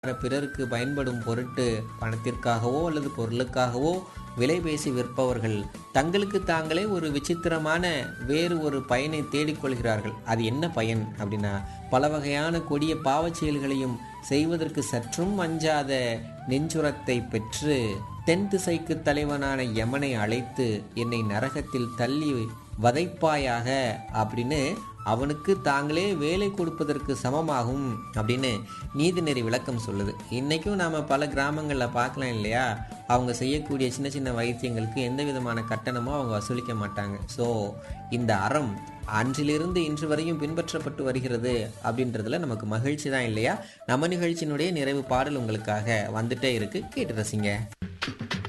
பிறருக்கு பயன்படும் பொருட்டு பணத்திற்காகவோ அல்லது பொருளுக்காகவோ விலை பேசி விற்பவர்கள் தங்களுக்கு தாங்களே ஒரு விசித்திரமான வேறு ஒரு பயனை தேடிக்கொள்கிறார்கள் அது என்ன பயன் அப்படின்னா பல வகையான கொடிய பாவச் செயல்களையும் செய்வதற்கு சற்றும் அஞ்சாத நெஞ்சுரத்தை பெற்று தென் திசைக்கு தலைவனான யமனை அழைத்து என்னை நரகத்தில் தள்ளி வதைப்பாயாக அப்படின்னு அவனுக்கு தாங்களே வேலை கொடுப்பதற்கு சமமாகும் அப்படின்னு நீதிநெறி விளக்கம் சொல்லுது இன்றைக்கும் நாம் பல கிராமங்களில் பார்க்கலாம் இல்லையா அவங்க செய்யக்கூடிய சின்ன சின்ன வைத்தியங்களுக்கு எந்த விதமான கட்டணமோ அவங்க வசூலிக்க மாட்டாங்க ஸோ இந்த அறம் அன்றிலிருந்து இன்று வரையும் பின்பற்றப்பட்டு வருகிறது அப்படின்றதுல நமக்கு மகிழ்ச்சி தான் இல்லையா நம்ம நிகழ்ச்சியினுடைய நிறைவு பாடல் உங்களுக்காக வந்துட்டே இருக்கு கேட்டு ரசிங்க